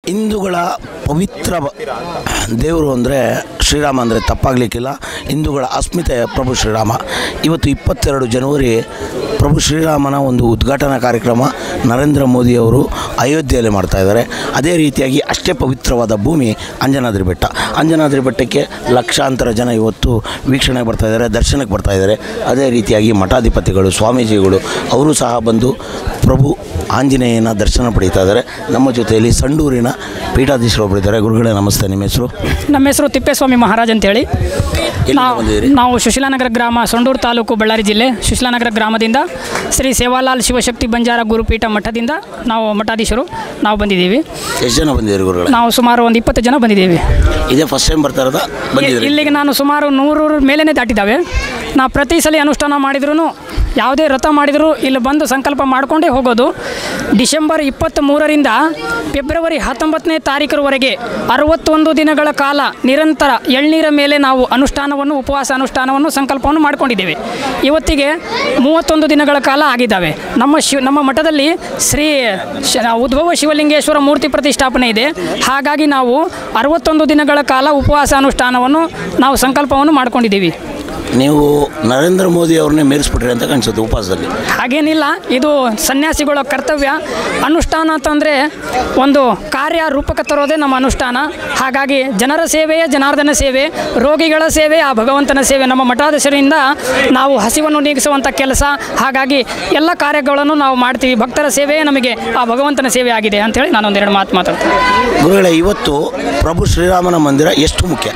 ಹಿಂದೂಗಳ ಪವಿತ್ರ ಬ- ದೇವರು ಅಂದರೆ ಶ್ರೀರಾಮ ಅಂದರೆ ತಪ್ಪಾಗಲಿಕ್ಕಿಲ್ಲ ಹಿಂದೂಗಳ ಅಸ್ಮಿತೆ ಪ್ರಭು ಶ್ರೀರಾಮ ಇವತ್ತು ಇಪ್ಪತ್ತೆರಡು ಜನವರಿ ಪ್ರಭು ಶ್ರೀರಾಮನ ಒಂದು ಉದ್ಘಾಟನಾ ಕಾರ್ಯಕ್ರಮ ನರೇಂದ್ರ ಮೋದಿಯವರು ಅಯೋಧ್ಯೆಯಲ್ಲಿ ಮಾಡ್ತಾ ಇದ್ದಾರೆ ಅದೇ ರೀತಿಯಾಗಿ ಅಷ್ಟೇ ಪವಿತ್ರವಾದ ಭೂಮಿ ಅಂಜನಾದ್ರಿ ಬೆಟ್ಟ ಅಂಜನಾದ್ರಿ ಬೆಟ್ಟಕ್ಕೆ ಲಕ್ಷಾಂತರ ಜನ ಇವತ್ತು ವೀಕ್ಷಣೆಗೆ ಬರ್ತಾ ಇದ್ದಾರೆ ದರ್ಶನಕ್ಕೆ ಬರ್ತಾ ಇದ್ದಾರೆ ಅದೇ ರೀತಿಯಾಗಿ ಮಠಾಧಿಪತಿಗಳು ಸ್ವಾಮೀಜಿಗಳು ಅವರು ಸಹ ಬಂದು ಪ್ರಭು ಆಂಜನೇಯನ ದರ್ಶನ ಪಡೀತಾ ಇದ್ದಾರೆ ನಮ್ಮ ಜೊತೆಯಲ್ಲಿ ಸಂಡೂರಿನ ಪೀಠಾಧೀಶರು ಒಬ್ಬರು ಇದ್ದಾರೆ ಗುರುಗಳೇ ನಮಸ್ತೆ ನಿಮ್ಮ ಹೆಸರು ನಮ್ಮ ಹೆಸರು ತಿಪ್ಪೇಸ್ವಾಮಿ ಮಹಾರಾಜ್ ಅಂತೇಳಿ ಎಲ್ಲಿಂದ ನಾವು ಬಂದಿದ್ದೀರಿ? ನಾವು ಸುಶೀಲಾನಗರ ಗ್ರಾಮ ಸೊಂಡೂರು ತಾಲೂಕು ಬಳ್ಳಾರಿ ಜಿಲ್ಲೆ ಸುಶೀಲಾನಗರ ಗ್ರಾಮದಿಂದ ಶ್ರೀ ಸೇವಾಲಾಲ್ ಶಿವಶಕ್ತಿ ಬಂಜಾರ ಗುರುಪೀಠ ಮಠದಿಂದ ನಾವು ಮಠಾಧೀಶರು ನಾವು ಬಂದಿದ್ದೀವಿ ಎಷ್ಟು ಜನ ಬಂದಿದ್ದೀರಿ ಗುರುಗಳೇ ನಾವು ಸುಮಾರು ಒಂದು ಇಪ್ಪತ್ತು ಜನ ಬಂದಿದ್ದೀವಿ ಇದೇ ಫಸ್ಟ್ ಟೈಮ್ ಬರ್ತಾ ಇರೋದಾ ಬಂದಿದ್ದೀರಿ ಇಲ್ಲಿಗೆ ನಾನು ಸುಮಾರು ನೂರು ಮೇಲೇ ದಾಟಿದ್ದಾವೆ ನಾ ಪ್ರತಿ ಸಲ ಅನುಷ್ಠಾನ ಮಾಡಿದ್ರೂ ಯಾವುದೇ ವ್ರತ ಮಾಡಿದರೂ ಇಲ್ಲಿ ಬಂದು ಸಂಕಲ್ಪ ಮಾಡಿಕೊಂಡೇ ಹೋಗೋದು ಡಿಸೆಂಬರ್ ಇಪ್ಪತ್ತ್ ಮೂರರಿಂದ ಫೆಬ್ರವರಿ ಹತ್ತೊಂಬತ್ತನೇ ತಾರೀಕರವರೆಗೆ ಅರವತ್ತೊಂದು ದಿನಗಳ ಕಾಲ ನಿರಂತರ ಎಳ್ನೀರ ಮೇಲೆ ನಾವು ಅನುಷ್ಠಾನವನ್ನು ಉಪವಾಸ ಅನುಷ್ಠಾನವನ್ನು ಸಂಕಲ್ಪವನ್ನು ಮಾಡಿಕೊಂಡಿದ್ದೇವೆ ಇವತ್ತಿಗೆ ಮೂವತ್ತೊಂದು ದಿನಗಳ ಕಾಲ ಆಗಿದ್ದಾವೆ ನಮ್ಮ ಶಿವ ನಮ್ಮ ಮಠದಲ್ಲಿ ಶ್ರೀ ಶ- ಉದ್ಭವ ಶಿವಲಿಂಗೇಶ್ವರ ಮೂರ್ತಿ ಪ್ರತಿಷ್ಠಾಪನೆ ಇದೆ ಹಾಗಾಗಿ ನಾವು ಅರವತ್ತೊಂದು ದಿನಗಳ ಕಾಲ ಉಪವಾಸ ಅನುಷ್ಠಾನವನ್ನು ನಾವು ಸಂಕಲ್ಪವನ್ನು ಮಾಡ್ಕೊಂಡಿದ್ದೀವಿ ನೀವು ನರೇಂದ್ರ ಮೋದಿ ಅವ್ರನ್ನೇ ಮೇರಿಸ್ಬಿಟ್ರಿ ಅಂತ ಕಾಣಿಸುತ್ತೆ ಉಪವಾಸದಲ್ಲಿ ಹಾಗೇನಿಲ್ಲ ಇದು ಸನ್ಯಾಸಿಗಳ ಕರ್ತವ್ಯ ಅನುಷ್ಠಾನ ಅಂತಂದರೆ ಒಂದು ಕಾರ್ಯ ರೂಪಕ ತರೋದೇ ನಮ್ಮ ಅನುಷ್ಠಾನ ಹಾಗಾಗಿ ಜನರ ಸೇವೆಯೇ ಜನಾರ್ದನ ಸೇವೆ ರೋಗಿಗಳ ಸೇವೆ ಆ ಭಗವಂತನ ಸೇವೆ ನಮ್ಮ ಮಠಾಧೀಶರಿಂದ ನಾವು ಹಸಿವನ್ನು ನೀಗಿಸುವಂಥ ಕೆಲಸ ಹಾಗಾಗಿ ಎಲ್ಲ ಕಾರ್ಯಗಳನ್ನು ನಾವು ಮಾಡ್ತೀವಿ ಭಕ್ತರ ಸೇವೆಯೇ ನಮಗೆ ಆ ಭಗವಂತನ ಸೇವೆ ಆಗಿದೆ ಅಂತೇಳಿ ನಾನು ಒಂದೆರಡು ಮಾತು ಮಾತಾಡ್ತೀನಿ ಗುರುಗಳೇ ಇವತ್ತು ಪ್ರಭು ಶ್ರೀರಾಮನ ಮಂದಿರ ಎಷ್ಟು ಮುಖ್ಯ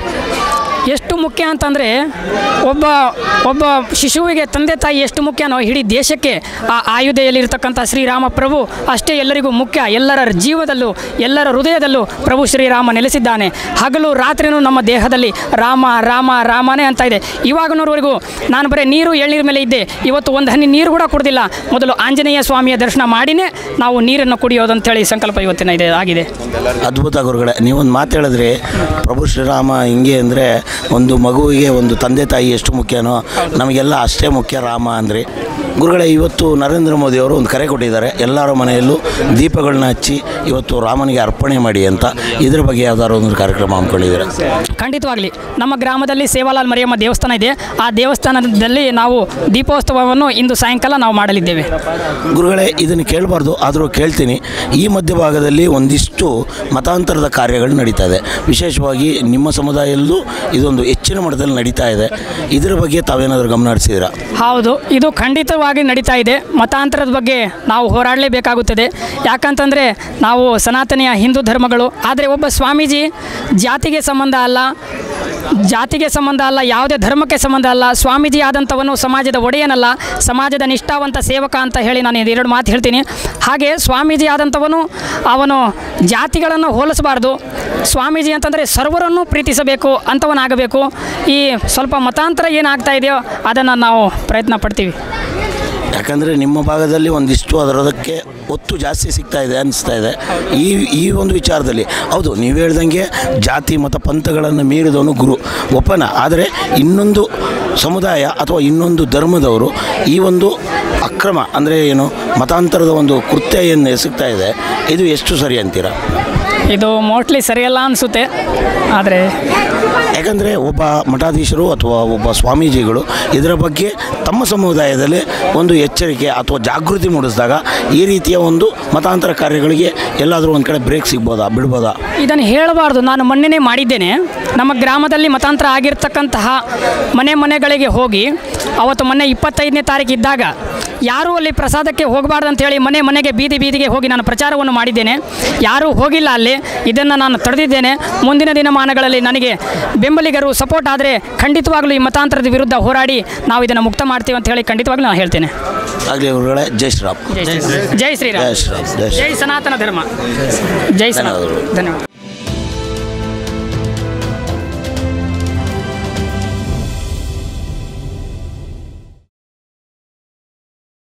ಎಷ್ಟು ಮುಖ್ಯ ಅಂತಂದರೆ ಒಬ್ಬ ಒಬ್ಬ ಶಿಶುವಿಗೆ ತಂದೆ ತಾಯಿ ಎಷ್ಟು ಮುಖ್ಯನೋ ಇಡೀ ದೇಶಕ್ಕೆ ಆ ಆಯುಧೆಯಲ್ಲಿರ್ತಕ್ಕಂಥ ಶ್ರೀರಾಮ ಪ್ರಭು ಅಷ್ಟೇ ಎಲ್ಲರಿಗೂ ಮುಖ್ಯ ಎಲ್ಲರ ಜೀವದಲ್ಲೂ ಎಲ್ಲರ ಹೃದಯದಲ್ಲೂ ಪ್ರಭು ಶ್ರೀರಾಮ ನೆಲೆಸಿದ್ದಾನೆ ಹಗಲು ರಾತ್ರಿನೂ ನಮ್ಮ ದೇಹದಲ್ಲಿ ರಾಮ ರಾಮ ರಾಮನೇ ಅಂತ ಇದೆ ಇವಾಗಿನವರೆಗೂ ನಾನು ಬರೀ ನೀರು ಎಳ್ನೀರ ಮೇಲೆ ಇದ್ದೆ ಇವತ್ತು ಒಂದು ಹನಿ ನೀರು ಕೂಡ ಕುಡ್ದಿಲ್ಲ ಮೊದಲು ಆಂಜನೇಯ ಸ್ವಾಮಿಯ ದರ್ಶನ ಮಾಡಿನೇ ನಾವು ನೀರನ್ನು ಕುಡಿಯೋದು ಅಂತೇಳಿ ಸಂಕಲ್ಪ ಇವತ್ತಿನ ಇದೆ ಆಗಿದೆ ಅದ್ಭುತ ಗುರುಗಳೇ ನೀವೊಂದು ಮಾತು ಹೇಳಿದ್ರಿ ಪ್ರಭು ಶ್ರೀರಾಮ ಹಿಂಗೆ ಅಂದರೆ ಒಂದು ಮಗುವಿಗೆ ಒಂದು ತಂದೆ ತಾಯಿ ಎಷ್ಟು ಮುಖ್ಯನೋ ನಮಗೆಲ್ಲ ಅಷ್ಟೇ ಮುಖ್ಯ ರಾಮ ಅಂದ್ರಿ ಗುರುಗಳೇ ಇವತ್ತು ನರೇಂದ್ರ ಮೋದಿ ಅವರು ಒಂದು ಕರೆ ಕೊಟ್ಟಿದ್ದಾರೆ ಎಲ್ಲರ ಮನೆಯಲ್ಲೂ ದೀಪಗಳನ್ನ ಹಚ್ಚಿ ಇವತ್ತು ರಾಮನಿಗೆ ಅರ್ಪಣೆ ಮಾಡಿ ಅಂತ ಇದ್ರ ಬಗ್ಗೆ ಯಾವ್ದಾದ್ರು ಒಂದು ಕಾರ್ಯಕ್ರಮ ಹಮ್ಮಿಕೊಂಡಿದ್ದಾರೆ ಖಂಡಿತವಾಗಲಿ ನಮ್ಮ ಗ್ರಾಮದಲ್ಲಿ ಸೇವಾಲಾಲ್ ಮರಿಯಮ್ಮ ದೇವಸ್ಥಾನ ಇದೆ ಆ ದೇವಸ್ಥಾನದಲ್ಲಿ ನಾವು ದೀಪೋತ್ಸವವನ್ನು ಇಂದು ಸಾಯಂಕಾಲ ನಾವು ಮಾಡಲಿದ್ದೇವೆ ಗುರುಗಳೇ ಇದನ್ನು ಕೇಳಬಾರ್ದು ಆದರೂ ಕೇಳ್ತೀನಿ ಈ ಮಧ್ಯಭಾಗದಲ್ಲಿ ಒಂದಿಷ್ಟು ಮತಾಂತರದ ಕಾರ್ಯಗಳು ನಡೀತಾ ಇದೆ ವಿಶೇಷವಾಗಿ ನಿಮ್ಮ ಸಮುದಾಯದಲ್ಲೂ ಇದೊಂದು ಹೆಚ್ಚಿನ ಮಟ್ಟದಲ್ಲಿ ನಡೀತಾ ಇದೆ ಇದರ ಬಗ್ಗೆ ತಾವೇನಾದರೂ ಗಮನ ಹರಿಸಿದ್ದೀರಾ ಹೌದು ಇದು ಖಂಡಿತವಾಗಿ ನಡೀತಾ ಇದೆ ಮತಾಂತರದ ಬಗ್ಗೆ ನಾವು ಹೋರಾಡಲೇಬೇಕಾಗುತ್ತದೆ ಯಾಕಂತಂದರೆ ನಾವು ಸನಾತನಿಯ ಹಿಂದೂ ಧರ್ಮಗಳು ಆದರೆ ಒಬ್ಬ ಸ್ವಾಮೀಜಿ ಜಾತಿಗೆ ಸಂಬಂಧ ಅಲ್ಲ ಜಾತಿಗೆ ಸಂಬಂಧ ಅಲ್ಲ ಯಾವುದೇ ಧರ್ಮಕ್ಕೆ ಸಂಬಂಧ ಅಲ್ಲ ಸ್ವಾಮೀಜಿ ಆದಂಥವನು ಸಮಾಜದ ಒಡೆಯನಲ್ಲ ಸಮಾಜದ ನಿಷ್ಠಾವಂತ ಸೇವಕ ಅಂತ ಹೇಳಿ ನಾನು ಇದು ಎರಡು ಮಾತು ಹೇಳ್ತೀನಿ ಹಾಗೆ ಸ್ವಾಮೀಜಿ ಆದಂಥವನು ಅವನು ಜಾತಿಗಳನ್ನು ಹೋಲಿಸಬಾರ್ದು ಸ್ವಾಮೀಜಿ ಅಂತಂದರೆ ಸರ್ವರನ್ನು ಪ್ರೀತಿಸಬೇಕು ಅಂಥವನಾಗಬೇಕು ಈ ಸ್ವಲ್ಪ ಮತಾಂತರ ಏನಾಗ್ತಾ ಇದೆಯೋ ಅದನ್ನು ನಾವು ಪ್ರಯತ್ನ ಪಡ್ತೀವಿ ಯಾಕಂದರೆ ನಿಮ್ಮ ಭಾಗದಲ್ಲಿ ಒಂದಿಷ್ಟು ಅದರದಕ್ಕೆ ಒತ್ತು ಜಾಸ್ತಿ ಸಿಗ್ತಾ ಇದೆ ಅನಿಸ್ತಾ ಇದೆ ಈ ಈ ಒಂದು ವಿಚಾರದಲ್ಲಿ ಹೌದು ನೀವು ಹೇಳ್ದಂಗೆ ಜಾತಿ ಮತ ಪಂಥಗಳನ್ನು ಮೀರಿದವನು ಗುರು ಒಪ್ಪನ ಆದರೆ ಇನ್ನೊಂದು ಸಮುದಾಯ ಅಥವಾ ಇನ್ನೊಂದು ಧರ್ಮದವರು ಈ ಒಂದು ಅಕ್ರಮ ಅಂದರೆ ಏನು ಮತಾಂತರದ ಒಂದು ಕೃತ್ಯ ಏನು ಎಸಗ್ತಾ ಇದೆ ಇದು ಎಷ್ಟು ಸರಿ ಅಂತೀರಾ ಇದು ಮೋಸ್ಟ್ಲಿ ಸರಿಯಲ್ಲ ಅನಿಸುತ್ತೆ ಆದರೆ ಯಾಕಂದರೆ ಒಬ್ಬ ಮಠಾಧೀಶರು ಅಥವಾ ಒಬ್ಬ ಸ್ವಾಮೀಜಿಗಳು ಇದರ ಬಗ್ಗೆ ತಮ್ಮ ಸಮುದಾಯದಲ್ಲಿ ಒಂದು ಎಚ್ಚರಿಕೆ ಅಥವಾ ಜಾಗೃತಿ ಮೂಡಿಸಿದಾಗ ಈ ರೀತಿಯ ಒಂದು ಮತಾಂತರ ಕಾರ್ಯಗಳಿಗೆ ಎಲ್ಲಾದರೂ ಒಂದು ಕಡೆ ಬ್ರೇಕ್ ಸಿಗ್ಬೋದಾ ಬಿಡ್ಬೋದಾ ಇದನ್ನು ಹೇಳಬಾರ್ದು ನಾನು ಮೊನ್ನೆನೇ ಮಾಡಿದ್ದೇನೆ ನಮ್ಮ ಗ್ರಾಮದಲ್ಲಿ ಮತಾಂತರ ಆಗಿರ್ತಕ್ಕಂತಹ ಮನೆ ಮನೆಗಳಿಗೆ ಹೋಗಿ ಅವತ್ತು ಮೊನ್ನೆ ಇಪ್ಪತ್ತೈದನೇ ತಾರೀಕು ಇದ್ದಾಗ ಯಾರೂ ಅಲ್ಲಿ ಪ್ರಸಾದಕ್ಕೆ ಹೋಗಬಾರ್ದು ಅಂತೇಳಿ ಮನೆ ಮನೆಗೆ ಬೀದಿ ಬೀದಿಗೆ ಹೋಗಿ ನಾನು ಪ್ರಚಾರವನ್ನು ಮಾಡಿದ್ದೇನೆ ಯಾರೂ ಹೋಗಿಲ್ಲ ಅಲ್ಲಿ ಇದನ್ನು ನಾನು ತಡೆದಿದ್ದೇನೆ ಮುಂದಿನ ದಿನಮಾನಗಳಲ್ಲಿ ನನಗೆ ಬೆಂಬಲಿಗರು ಸಪೋರ್ಟ್ ಆದರೆ ಖಂಡಿತವಾಗ್ಲೂ ಈ ಮತಾಂತರದ ವಿರುದ್ಧ ಹೋರಾಡಿ ನಾವು ಇದನ್ನು ಮುಕ್ತ ಮಾಡ್ತೀವಿ ಅಂತ ಹೇಳಿ ಖಂಡಿತವಾಗ್ಲೂ ನಾನು ಹೇಳ್ತೇನೆ ಆಗಲಿ ಅವರುಗಳೇ ಜೈ ಶ್ರೀರಾಮ್ ಜೈ ಶ್ರೀರಾಮ್ ಜೈ ಶ್ರೀರಾಮ್ ಜೈ ಶ್ರೀರಾಮ್ ಜೈ ಶ್ರೀರಾಮ್ ಜೈ ಸನಾತನ ಧರ್ಮ ಜೈ ಸನಾತನ ಧನ್ಯವಾದ